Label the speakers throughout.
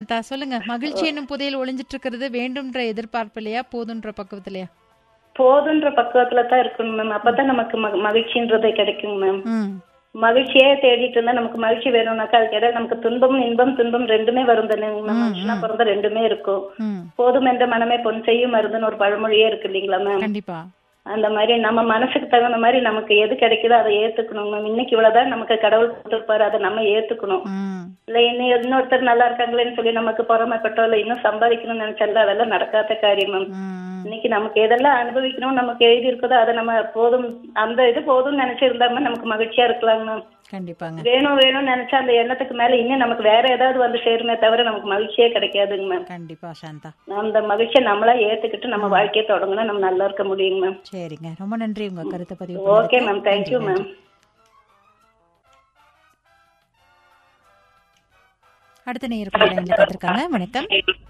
Speaker 1: தா சொல்லுங்க மகிழ்ச்சி என்னும் புதையல் ஒளிஞ்சிட்டு இருக்கிறது வேண்டும்ன்ற எதிர்பார்ப்பிலையா போதுன்ற பக்குவத்திலையா
Speaker 2: போதுன்ற பக்குவத்துல தான் இருக்கணும் மேம் அப்பதான் நமக்கு மக- மகிழ்ச்சின்றதே கிடைக்கும் மேம்
Speaker 1: ம்
Speaker 2: மகிழ்ச்சியே தேடிட்டு இருந்தா நமக்கு மகிழ்ச்சி வேணும்னாக்கா அதுக்கு இடையில நமக்கு துன்பம் இன்பம் துன்பம் ரெண்டுமே வரும் தானே மேம் மனுஷனா பிறந்தா ரெண்டுமே இருக்கும்
Speaker 1: ம்
Speaker 2: போதும் என்ற மனமே பொன் செய்யும் மருந்துன்னு ஒரு பழமொழியே இருக்கு இல்லைங்களா மேம்
Speaker 1: கண்டிப்பா
Speaker 2: அந்த மாதிரி நம்ம மனசுக்கு தகுந்த மாதிரி நமக்கு எது கிடைக்குதோ அதை ஏத்துக்கணும் மேம் இன்னைக்கு இவ்வளவுதான் நமக்கு கடவுள் கொடுத்துருப்பாரு அதை நம்ம ஏத்துக்கணும்
Speaker 1: ம்
Speaker 2: இல்ல இன்னும் இன்னொருத்தர் நல்லா இருக்காங்களேன்னு சொல்லி நமக்கு பொறாமைப்பட்டோ இல்ல இன்னும் சம்பாதிக்கணும்னு நினைச்சால அதெல்லாம் நடக்காத காரியம் மேம்
Speaker 1: ம்
Speaker 2: இன்னைக்கு நமக்கு எதெல்லாம் அனுபவிக்கணும் நமக்கு எழுதி இருக்குதோ அதை நம்ம போதும் அந்த இது போதும்னு நினைச்சிருந்தாம நமக்கு மகிழ்ச்சியா இருக்கலாம் மேம்
Speaker 1: கண்டிப்பாங்க
Speaker 2: வேணும் வேணும்னு நினைச்சா அந்த எண்ணத்துக்கு மேல இன்னும் நமக்கு வேற ஏதாவது வந்து சேருமே தவிர நமக்கு மகிழ்ச்சியே கிடைக்காதுங்க மேம்
Speaker 1: கண்டிப்பா சாந்தா
Speaker 2: அந்த மகிழ்ச்சியை நம்மளா ஏத்துக்கிட்டு நம்ம வாழ்க்கையை தொடங்கினா நம்ம நல்லா இருக்க முடியுங்க மேம்
Speaker 1: சரிங்க ரொம்ப நன்றி உங்க கருத்தை பதிவு
Speaker 2: ஓகே
Speaker 1: பண்ணதுக்கு.
Speaker 2: மேம் தேங்க்யூ
Speaker 1: நன்றி,
Speaker 2: மேம்
Speaker 1: நன்றி. அடுத்த நேயர் கூட லைன்ல காத்திருக்காங்க வணக்கம்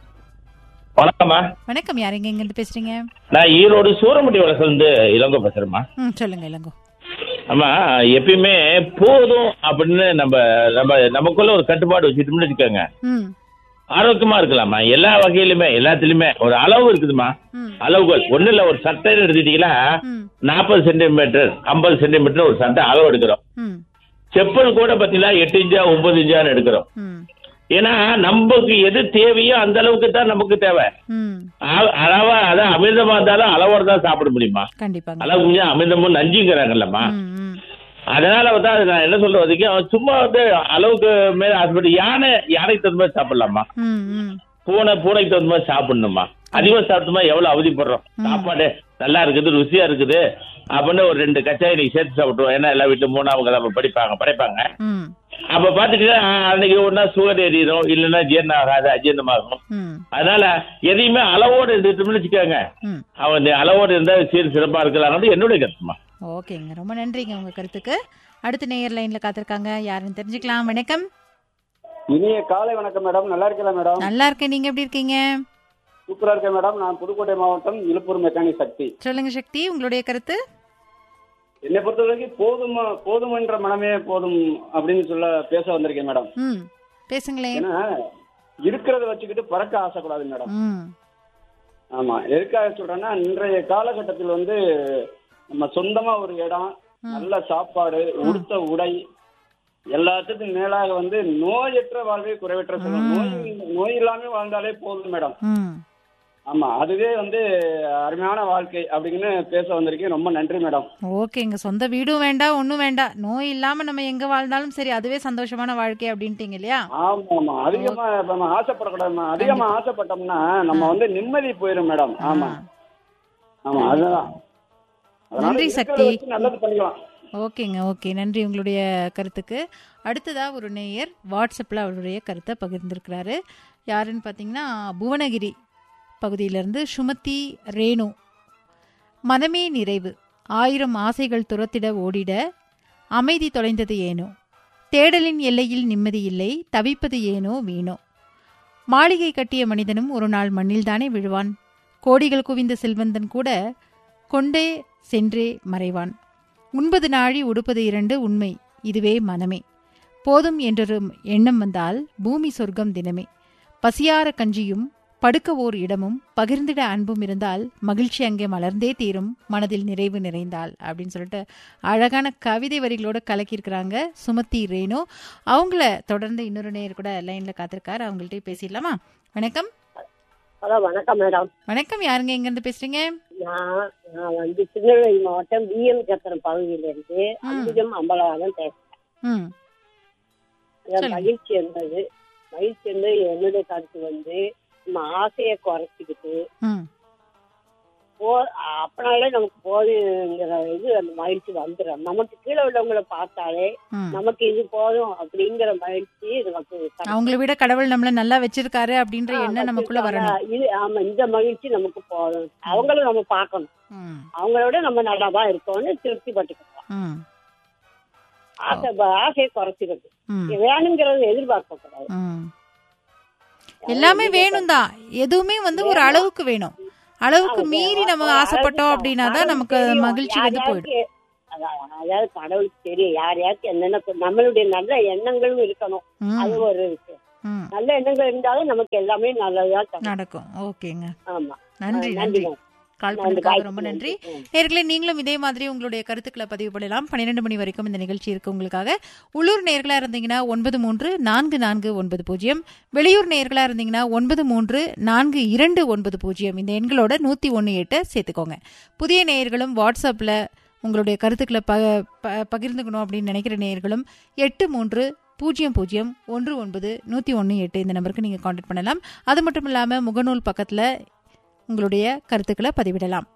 Speaker 3: வணக்கம்மா
Speaker 1: வணக்கம் யார் எங்க இருந்து பேசுறீங்க
Speaker 3: நான் ஈரோடு சூரமுட்டி வளர்ந்து இளங்கோ பேசுறேம்மா
Speaker 1: ம் சொல்லுங்க இளங்கோ
Speaker 3: ஆமா எப்பயுமே போதும் அப்படின்னு நம்ம நம்ம நமக்குள்ள ஒரு கட்டுப்பாடு வச்சுட்டோம்னு வச்சுக்கோங்க
Speaker 1: ம்
Speaker 3: ஆரோக்கியமா இருக்கலாமா எல்லா வகையிலுமே எல்லாத்துலயுமே ஒரு அளவு இருக்குதுமா
Speaker 1: ம்
Speaker 3: அளவுகள் ஒண்ணு இல்ல ஒரு சட்டைன்னு எடுத்துட்டீங்கன்னா
Speaker 1: ம்
Speaker 3: நாற்பது சென்டிமீட்டர் ஐம்பது சென்டிமீட்டர் ஒரு சட்டை அளவு எடுக்கிறோம்
Speaker 1: ம்
Speaker 3: செப்பல் கூட பாத்தீங்கன்னா எட்டு இன்ச்சா ஒன்பது இன்ச்சான்னு எடுக்கிறோம்
Speaker 1: ம்
Speaker 3: ஏன்னா நமக்கு எது தேவையோ அந்த அளவுக்கு தான் நமக்கு தேவை
Speaker 1: ம்
Speaker 3: அள- அளவா அதான் அமிர்தமா இருந்தாலும் அளவோட தான் சாப்பிட முடியுமா
Speaker 1: கண்டிப்பாங்க
Speaker 3: அளவு கொஞ்சம் அமிர்தமும் நஞ்சுங்கிறாங்கல்லம்மா
Speaker 1: ம் ம்
Speaker 3: அதனால வந்து அது நான் என்ன சொல்ற வரைக்கும் சும்மா வந்து அளவுக்கு மேல ஆசைப்பட்டு யானை யானைக்கு தகுந்த மாதிரி சாப்பிடலாமா
Speaker 1: ம் ம்
Speaker 3: பூனை பூனைக்கு தகுந்த மாதிரி சாப்பிடணுமா அதிகமா சாப்பிட்டோமா எவ்வளவு அவதிப்படுறோம் சாப்பாடு நல்லா இருக்குது ருசியா இருக்குது அப்படின்னு ஒரு ரெண்டு கச்சாய் நீ சேர்த்து சாப்பிட்டுருவோம் ஏன்னா எல்லா வீட்டுல மூணாவது நம்ம படிப்பாங்க படைப்பாங்க
Speaker 1: ம்
Speaker 3: அப்ப பாத்துக்கிட்டா அன்னைக்கு ஒன்னா சுகர் ஏறிடும் இல்லைன்னா ஜீரணம் ஆகாது அஜீரணமாகும்
Speaker 1: ம்
Speaker 3: அதனால எதையுமே அளவோடு இருந்துட்டோம்னு வச்சுக்கோங்க
Speaker 1: ம்
Speaker 3: அவன் இந்த அளவோடு இருந்தா சீர் சிறப்பா இருக்கலாம்னு என்னுடைய கருத்துமா
Speaker 1: ஓகேங்க ரொம்ப நன்றிங்க உங்க கருத்துக்கு அடுத்த நேயர் லைன்ல காத்திருக்காங்க யாருன்னு தெரிஞ்சுக்கலாம் வணக்கம்
Speaker 4: இனிய காலை வணக்கம் மேடம் நல்லா இருக்கலாம் மேடம்
Speaker 1: நல்லா இருக்கேன் நீங்க எப்படி இருக்கீங்க
Speaker 4: சூப்பரா இருக்கேன் மேடம் நான் புதுக்கோட்டை மாவட்டம் இழுப்பூர் மெக்கானிக் சக்தி
Speaker 1: சொல்லுங்க சக்தி உங்களுடைய கருத்து
Speaker 4: என்னை பொறுத்த வரைக்கும் போதுமா போதும் என்ற மனமே போதும் அப்படின்னு சொல்ல பேச வந்திருக்கேன் மேடம்
Speaker 1: ம் பேசுங்களேன்
Speaker 4: ஏன்னா இருக்கிறத வச்சுக்கிட்டு பறக்க ஆசைப்படாது மேடம்
Speaker 1: ம்
Speaker 4: ஆமா எதுக்காக சொல்றேன்னா இன்றைய காலகட்டத்தில் வந்து நம்ம சொந்தமா ஒரு இடம் நல்ல சாப்பாடு உடுத்த உடை எல்லாத்துக்கும் மேலாக வந்து நோயற்ற வாழ்வே குறைவற்ற செல்வம் நோய் நோய் இல்லாம வாழ்ந்தாலே போதும் மேடம்
Speaker 1: ம்
Speaker 4: ஆமா அதுவே வந்து அருமையான வாழ்க்கை அப்படின்னு பேச வந்திருக்கேன் ரொம்ப நன்றி மேடம்
Speaker 1: ஓகேங்க சொந்த வீடும் வேண்டாம் ஒன்றும் வேண்டாம் நோய் இல்லாம நம்ம எங்க வாழ்ந்தாலும் சரி அதுவே சந்தோஷமான வாழ்க்கை அப்படின்ட்டீங்க இல்லையா
Speaker 4: ஆமா ஆமா அதிகமா இப்ப நம்ம ஆசைப்படக்கூடாது அதிகமா ஆசைப்பட்டோம்னா நம்ம வந்து நிம்மதி போயிடும் மேடம் ஆமா ஆமா அதுதான் அதனால
Speaker 1: நன்றி
Speaker 4: இருக்கிறத
Speaker 1: சக்தி.
Speaker 4: வச்சு நல்லது பண்ணிக்கலாம்
Speaker 1: ஓகேங்க ஓகே நன்றி உங்களுடைய கருத்துக்கு அடுத்ததா ஒரு நேயர் வாட்ஸ்அப்பில் அவருடைய கருத்தை பகிர்ந்திருக்கிறாரு யாருன்னு பார்த்தீங்கன்னா புவனகிரி பகுதியிலிருந்து சுமதி ரேணு மனமே நிறைவு ஆயிரம் ஆசைகள் துரத்திட ஓடிட அமைதி தொலைந்தது ஏனோ தேடலின் எல்லையில் நிம்மதி இல்லை தவிப்பது ஏனோ வீணோ மாளிகை கட்டிய மனிதனும் ஒரு நாள் மண்ணில்தானே விழுவான் கோடிகள் குவிந்த செல்வந்தன் கூட கொண்டே சென்றே மறைவான் உண்பது நாழி உடுப்பது இரண்டு உண்மை இதுவே மனமே போதும் என்றொரு எண்ணம் வந்தால் பூமி சொர்க்கம் தினமே பசியார கஞ்சியும் படுக்க ஓர் இடமும் பகிர்ந்திட அன்பும் இருந்தால் மகிழ்ச்சி அங்கே மலர்ந்தே தீரும் மனதில் நிறைவு நிறைந்தால் அப்படின்னு சொல்லிட்டு அழகான கவிதை வரிகளோட கலக்கியிருக்கிறாங்க சுமதி ரேணு அவங்கள தொடர்ந்து இன்னொரு நேயர் கூட லைன்ல காத்திருக்காரு அவங்கள்ட்ட பேசிடலாமா வணக்கம்
Speaker 5: ஹலோ வணக்கம் மேடம்
Speaker 1: வணக்கம் யாருங்க எங்க இருந்து பேசுறீங்க
Speaker 5: நான் நான் வந்து திருநெல்வேலி மாவட்டம் பிஎம் சத்திரம் பகுதியிலிருந்து அம்பிகம் அம்பலவாதம் பேசுறேன்
Speaker 1: ம்
Speaker 5: அதான்
Speaker 1: சொல்லுங்க.
Speaker 5: மகிழ்ச்சி என்பது மகிழ்ச்சி வந்து என்னுடைய கருத்து வந்து நம்ம ஆசையை குறைச்சிக்கிட்டு
Speaker 1: ம்
Speaker 5: போ அப்பனாலே நமக்கு போதுங்கிற இது அந்த மகிழ்ச்சி வந்துடும் நமக்கு கீழே உள்ளவங்கள பார்த்தாலே
Speaker 1: ம்
Speaker 5: நமக்கு இது போதும் அப்படிங்கிற மகிழ்ச்சி நமக்கு கிடைக்கும்.
Speaker 1: அவங்கள விட கடவுள் நம்மள நல்லா வச்சிருக்காரு அப்படின்ற எண்ணம் நமக்குள்ள வரணும்
Speaker 5: இது ஆமா இந்த மகிழ்ச்சி நமக்கு போதும் அவங்களும் நம்ம பார்க்கணும்
Speaker 1: ம்
Speaker 5: அவங்களோட நம்ம நல்லாவா இருக்கோம்னு திருப்தி பட்டுக்கலாம்
Speaker 1: ம்
Speaker 5: ஆசை ஆசையை குறைச்சிக்கிறது
Speaker 1: ம்
Speaker 5: வேணுங்கிறத எதிர்பார்க்க கூடாது
Speaker 1: ம் எல்லாமே வேணும் தான் எதுவுமே வந்து ஒரு அளவுக்கு வேணும் அளவுக்கு மீறி நம்ம ஆசைப்பட்டோம் அப்படின்னா தான் நமக்கு மகிழ்ச்சி வந்து போயிடும்
Speaker 5: அதாவது கடவுளுக்கு தெரியும் யார் யாருக்கு என்னென்ன கொ- நம்மளுடைய நல்ல எண்ணங்களும் இருக்கணும்
Speaker 1: ம்,
Speaker 5: அது ஒரு விஷயம்
Speaker 1: ம்
Speaker 5: நல்ல எண்ணங்கள் இருந்தாலும் நமக்கு எல்லாமே நல்லதா தரும்.
Speaker 1: நடக்கும் ஓகேங்க
Speaker 5: ஆமா
Speaker 1: நன்றி
Speaker 5: ஆ,
Speaker 1: நன்றி
Speaker 5: நன்றி.
Speaker 1: கால்
Speaker 5: நன்றி,
Speaker 1: பண்ணதுக்காக
Speaker 5: வாய்ப்பு
Speaker 1: ரொம்ப நன்றி
Speaker 5: ம்.
Speaker 1: நேர்களே நீங்களும் இதே மாதிரி உங்களுடைய கருத்துக்களை பதிவு பண்ணலாம் பன்னிரெண்டு மணி வரைக்கும் இந்த நிகழ்ச்சி இருக்கு உங்களுக்காக உள்ளூர் நேர்களா இருந்தீங்கன்னா ஒன்பது மூன்று நான்கு நான்கு ஒன்பது பூஜ்ஜியம் வெளியூர் நேர்களா இருந்தீங்கன்னா ஒன்பது மூன்று நான்கு இரண்டு ஒன்பது பூஜ்ஜியம் இந்த எண்களோட நூத்தி ஒன்னு எட்டை சேர்த்துக்கோங்க புதிய நேயர்களும் வாட்ஸ்அப்ல உங்களுடைய கருத்துக்களை ப ப- பகிர்ந்துக்கணும் அப்படின்னு நினைக்கிற நேயர்களும் எட்டு மூன்று பூஜ்ஜியம் பூஜ்ஜியம் ஒன்று ஒன்பது நூற்றி ஒன்று எட்டு இந்த நம்பருக்கு நீங்கள் காண்டாக்ட் பண்ணலாம் அது மட்டும் இல்லாமல் முகநூல் பக்கத்தில் உங்களுடைய கருத்துக்களை பதிவிடலாம்